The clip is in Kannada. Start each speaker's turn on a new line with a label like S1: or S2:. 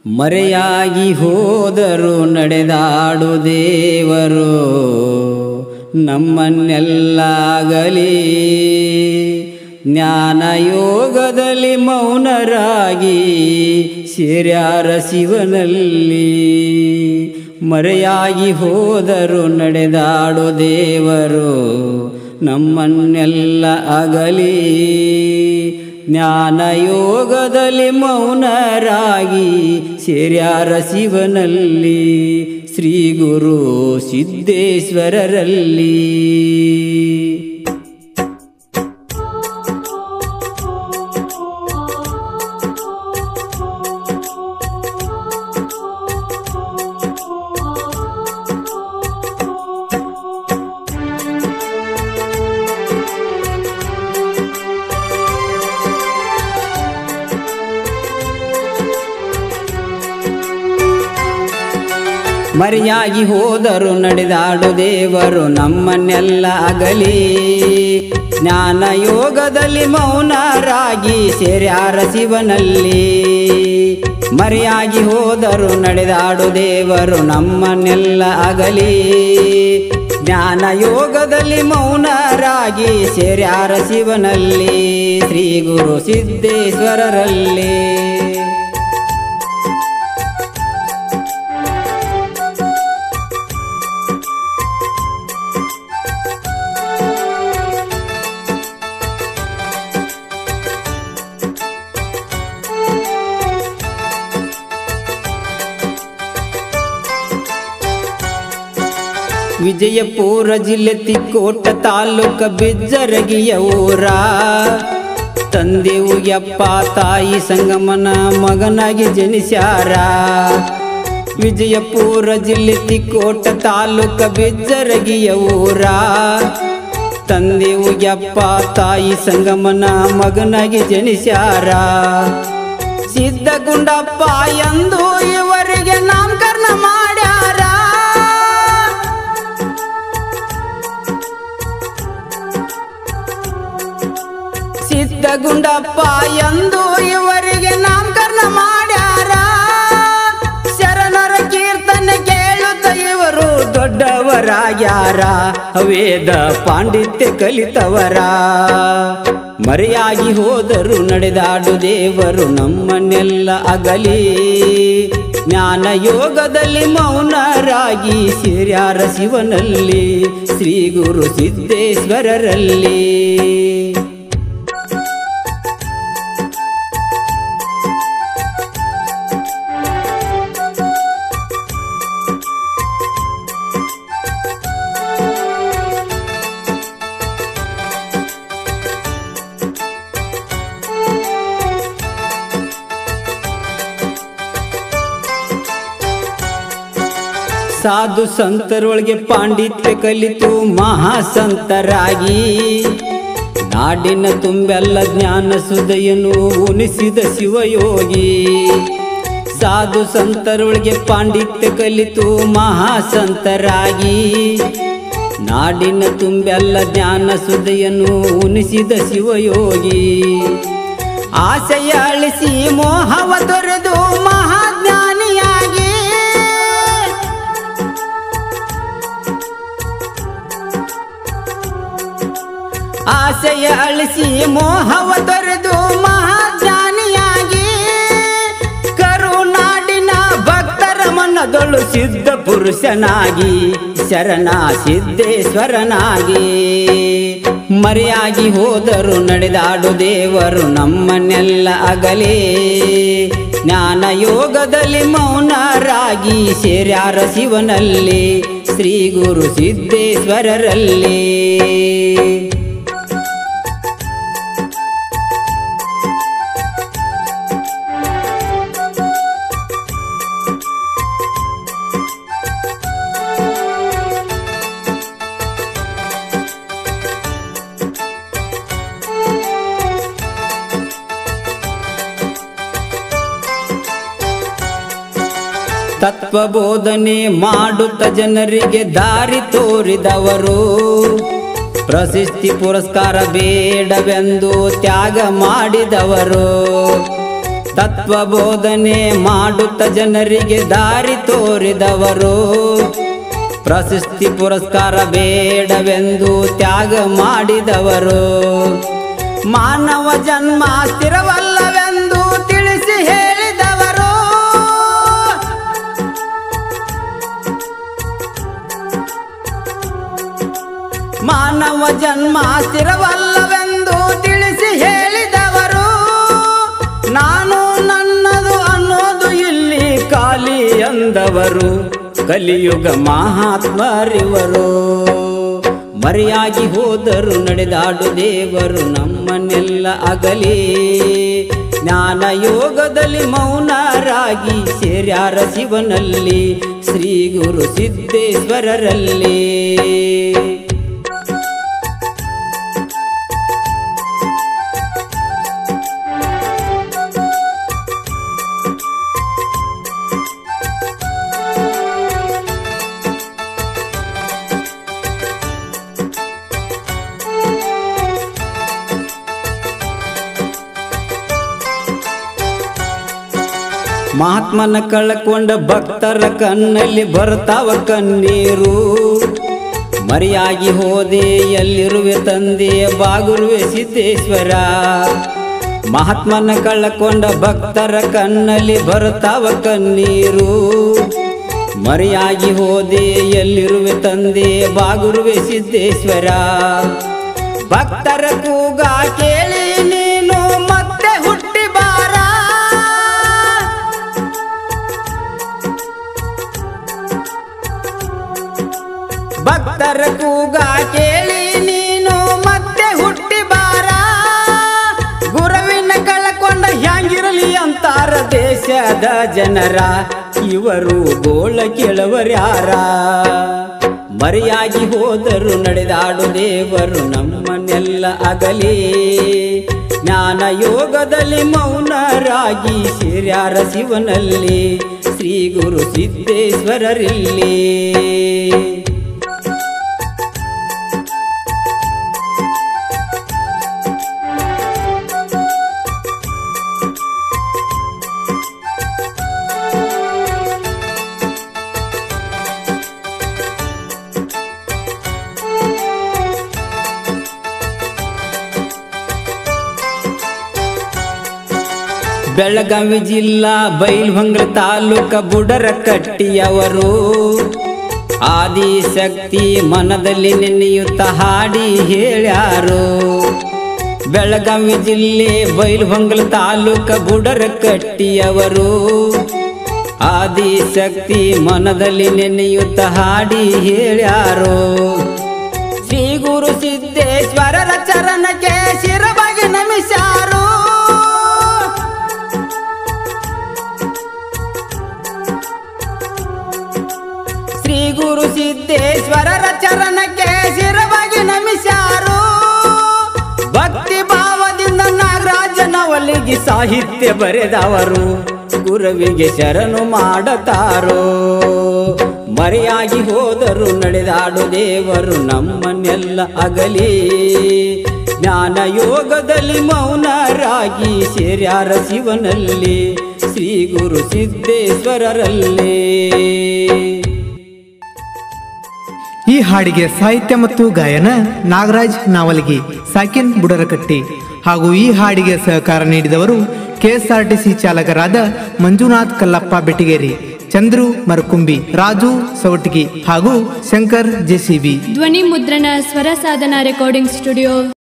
S1: ಮರೆಯಾಗಿ ಹೋದರು ನಡೆದಾಡು ದೇವರು ನಮ್ಮನ್ನೆಲ್ಲಾಗಲಿ ಜ್ಞಾನ ಯೋಗದಲ್ಲಿ ಮೌನರಾಗಿ ಸೇರ್ಯಾರ ಶಿವನಲ್ಲಿ ಮರೆಯಾಗಿ ಹೋದರು ನಡೆದಾಡು ದೇವರು ನಮ್ಮನ್ನೆಲ್ಲ ಅಗಲಿ ಜ್ಞಾನ ಯೋಗದಲ್ಲಿ ಮೌನರಾಗಿ ಸೇರ್ಯಾರ ಶಿವನಲ್ಲಿ ಶ್ರೀ ಗುರು ಸಿದ್ದೇಶ್ವರರಲ್ಲಿ ಮರೆಯಾಗಿ ಹೋದರು ನಡೆದಾಡು ದೇವರು ನಮ್ಮನ್ನೆಲ್ಲ ಅಗಲಿ ಜ್ಞಾನ ಯೋಗದಲ್ಲಿ ಮೌನರಾಗಿ ಸೇರ್ಯಾರ ಶಿವನಲ್ಲಿ ಮರೆಯಾಗಿ ಹೋದರು ನಡೆದಾಡು ದೇವರು ನಮ್ಮನ್ನೆಲ್ಲ ಅಗಲಿ ಜ್ಞಾನ ಯೋಗದಲ್ಲಿ ಮೌನರಾಗಿ ಸೇರ್ಯಾರ ಶಿವನಲ್ಲಿ ಶ್ರೀ ಗುರು ಸಿದ್ದೇಶ್ವರರಲ್ಲಿ ವಿಜಯಪುರ ಜಿಲ್ಲೆ ತಿಕ್ಕೋಟ ತಾಲೂಕ ಬಿಜ್ಜರಗಿಯ ಊರ ತಂದೆವು ಯಪ್ಪ ತಾಯಿ ಸಂಗಮನ ಮಗನಾಗಿ ಜನಿಸ್ಯಾರ ವಿಜಯಪುರ ಜಿಲ್ಲೆ ತಿಕ್ಕೋಟ ತಾಲೂಕ ಬಿಜ್ಜರಗಿಯ ಊರ ತಂದೆವು ಯಪ್ಪ ತಾಯಿ ಸಂಗಮನ ಮಗನಾಗಿ ಜನಿಸ್ಯಾರ ಸಿದ್ಧಗುಂಡಪ್ಪ ಎಂದು ಇವರಿಗೆ ನಾಮಕರಣ ಮಾಡ್ಯಾರ ಸಿದ್ಧಗುಂಡಪ್ಪ ಎಂದು ಇವರಿಗೆ ನಾಮಕರಣ ಮಾಡ್ಯಾರ ಶರಣರ ಕೀರ್ತನೆ ಕೇಳುತ್ತ ಇವರು ದೊಡ್ಡವರಾಗ್ಯಾರ ವೇದ ಪಾಂಡಿತ್ಯ ಕಲಿತವರ ಮರೆಯಾಗಿ ಹೋದರು ನಡೆದಾಡು ದೇವರು ನಮ್ಮನ್ನೆಲ್ಲ ಅಗಲಿ ಜ್ಞಾನ ಯೋಗದಲ್ಲಿ ಮೌನರಾಗಿ ಸೇರ್ಯಾರ ಶಿವನಲ್ಲಿ ಶ್ರೀ ಗುರು ಸಿದ್ದೇಶ್ವರರಲ್ಲಿ ಸಾಧು ಸಂತರೊಳಗೆ ಪಾಂಡಿತ್ಯ ಕಲಿತು ಮಹಾಸಂತರಾಗಿ ನಾಡಿನ ತುಂಬೆಲ್ಲ ಜ್ಞಾನ ಸುದಯನು ಉಣಿಸಿದ ಶಿವಯೋಗಿ ಸಾಧು ಸಂತರೊಳಗೆ ಪಾಂಡಿತ್ಯ ಕಲಿತು ಮಹಾಸಂತರಾಗಿ ನಾಡಿನ ತುಂಬೆಲ್ಲ ಜ್ಞಾನ ಸುದಯನು ಉಣಿಸಿದ ಶಿವಯೋಗಿ ಆಸೆಯ ಅಳಿಸಿ ಮೋಹವ ತೊರೆದು ಮಹಾಜ್ಞಾನಿಯಾಗಿ ಆಸೆಯ ಅಳಿಸಿ ಮೋಹವ ತೊರೆದು ಮಹಾಜ್ಞಾನಿಯಾಗಿ ಕರುನಾಡಿನ ಭಕ್ತರ ಮನದೊಳು ಸಿದ್ಧ ಪುರುಷನಾಗಿ ಶರಣ ಸಿದ್ದೇಶ್ವರನಾಗಿ ಮರೆಯಾಗಿ ಹೋದರು ನಡೆದಾಡು ದೇವರು ನಮ್ಮನ್ನೆಲ್ಲ ಅಗಲೇ ಜ್ಞಾನ ಯೋಗದಲ್ಲಿ ಮೌನರಾಗಿ ಸೇರ್ಯಾರ ಶಿವನಲ್ಲಿ ಶ್ರೀ ಗುರು ಸಿದ್ದೇಶ್ವರರಲ್ಲಿ ತತ್ವಬೋಧನೆ ಮಾಡುತ್ತ ಜನರಿಗೆ ದಾರಿ ತೋರಿದವರು ಪ್ರಶಸ್ತಿ ಪುರಸ್ಕಾರ ಬೇಡವೆಂದು ತ್ಯಾಗ ಮಾಡಿದವರು ತತ್ವ ಬೋಧನೆ ಮಾಡುತ್ತ ಜನರಿಗೆ ದಾರಿ ತೋರಿದವರು ಪ್ರಶಸ್ತಿ ಪುರಸ್ಕಾರ ಬೇಡವೆಂದು ತ್ಯಾಗ ಮಾಡಿದವರು ಮಾನವ ಜನ್ಮ ಸ್ಥಿರವಲ್ಲವೆಂದು ತಿಳಿಸಿ ಹೇಳಿದವರು ಮಾನವ ಜನ್ಮ ಸ್ಥಿರವಲ್ಲವೆಂದು ತಿಳಿಸಿ ಹೇಳಿದವರು ನಾನು ನನ್ನದು ಅನ್ನೋದು ಇಲ್ಲಿ ಖಾಲಿ ಎಂದವರು ಕಲಿಯುಗ ಮಹಾತ್ಮರಿವರು ಮರೆಯಾಗಿ ಹೋದರು ನಡೆದಾಡು ದೇವರು ನಮ್ಮನ್ನೆಲ್ಲ ಅಗಲಿ ಜ್ಞಾನ ಯೋಗದಲ್ಲಿ ಮೌನರಾಗಿ ಸೇರ್ಯಾರ ಶಿವನಲ್ಲಿ ಶ್ರೀ ಗುರು ಸಿದ್ದೇಶ್ವರರಲ್ಲಿ ಮಹಾತ್ಮನ ಕಳ್ಕೊಂಡ ಭಕ್ತರ ಕಣ್ಣಲ್ಲಿ ಬರ್ತಾವ ಕಣ್ಣೀರು ಮರಿಯಾಗಿ ಹೋದೆ ಎಲ್ಲಿರುವೆ ತಂದೆ ಬಾಗುರುವೆ ಸಿದ್ದೇಶ್ವರ ಮಹಾತ್ಮನ ಕಳ್ಕೊಂಡ ಭಕ್ತರ ಕಣ್ಣಲ್ಲಿ ಬರ್ತಾವ ಕಣ್ಣೀರು ಮರಿಯಾಗಿ ಹೋದೆ ಎಲ್ಲಿರುವೆ ತಂದೆ ಬಾಗುರುವೆ ಸಿದ್ದೇಶ್ವರ ಭಕ್ತರ ಕೂಗ ಕೇಳಿ ನೀನು ಮತ್ತೆ ಹುಟ್ಟಿ ಬಾರ ಭಕ್ತರ ಕೂಗ ಕೇಳಿ ನೀನು ಮತ್ತೆ ಹುಟ್ಟಿ ಬಾರ ಗುರುವಿನ ಕಳ್ಕೊಂಡ ಹ್ಯಾಂಗಿರಲಿ ಅಂತಾರ ದೇಶದ ಜನರ ಇವರು ಗೋಳ ಕೇಳವರ್ಯಾರ ಮರೆಯಾಗಿ ಹೋದರು ನಡೆದಾಡು ದೇವರು ನಮ್ಮನ್ನೆಲ್ಲ ಅಗಲಿ ಜ್ಞಾನ ಯೋಗದಲ್ಲಿ ಮೌನರಾಗಿ ಸೇರ್ಯಾರ ಶಿವನಲ್ಲಿ ಶ್ರೀ ಗುರು ಸಿದ್ದೇಶ್ವರರಿಲ್ಲಿ ಬೆಳಗಾವಿ ಜಿಲ್ಲಾ ಬೈಲ್ಹೊಂಗಲ ತಾಲೂಕ ಬುಡರ ಕಟ್ಟಿಯವರು ಆದಿಶಕ್ತಿ ಮನದಲ್ಲಿ ನೆನೆಯುತ್ತ ಹಾಡಿ ಹೇಳ್ಯಾರು ಬೆಳಗಾವಿ ಜಿಲ್ಲೆ ಬೈಲ್ಹೊಂಗಲ ತಾಲೂಕ ಬುಡರ ಕಟ್ಟಿಯವರು ಆದಿಶಕ್ತಿ ಮನದಲ್ಲಿ ನೆನೆಯುತ್ತ ಹಾಡಿ ಹೇಳ್ಯಾರು ಶ್ರೀ ಗುರು ಸಿದ್ದೇಶ್ವರರ ಚರಣಕ್ಕೆ ಶಿರಬಾಗಿ ನಮಿಸ್ಯಾರು ಶ್ರೀ ಗುರು ಸಿದ್ದೇಶ್ವರರ ಚರಣಕ್ಕೆ ಶಿರವಾಗಿ ನಮಿಸ್ಯಾರು ಭಕ್ತಿ ಭಾವದಿಂದ ನಾಗರಾಜನವಲಿಗೆ ಸಾಹಿತ್ಯ ಬರೆದವರು ಗುರುವಿಗೆ ಶರಣು ಮಾಡತಾರೋ ಮರೆಯಾಗಿ ಹೋದರು ನಡೆದಾಡು ದೇವರು ನಮ್ಮನ್ನೆಲ್ಲ ಅಗಲಿ ಜ್ಞಾನ ಯೋಗದಲ್ಲಿ ಮೌನರಾಗಿ ಸೇರ್ಯಾರ ಶಿವನಲ್ಲಿ ಶ್ರೀ ಗುರು ಸಿದ್ದೇಶ್ವರರಲ್ಲಿ
S2: ಈ ಹಾಡಿಗೆ ಸಾಹಿತ್ಯ ಮತ್ತು ಗಾಯನ ನಾಗರಾಜ್ ನಾವಲಗಿ ಸಾಕಿನ್ ಬುಡರಕಟ್ಟಿ ಹಾಗೂ ಈ ಹಾಡಿಗೆ ಸಹಕಾರ ನೀಡಿದವರು ಕೆಎಸ್ಆರ್ಟಿಸಿ ಚಾಲಕರಾದ ಮಂಜುನಾಥ್ ಕಲ್ಲಪ್ಪ ಬೆಟ್ಟಿಗೇರಿ ಚಂದ್ರು ಮರಕುಂಬಿ ರಾಜು ಸವಟಗಿ ಹಾಗೂ ಶಂಕರ್ ಜೆಸಿಬಿ
S3: ಧ್ವನಿ ಮುದ್ರಣ ಸ್ವರ ಸಾಧನ ರೆಕಾರ್ಡಿಂಗ್ ಸ್ಟುಡಿಯೋ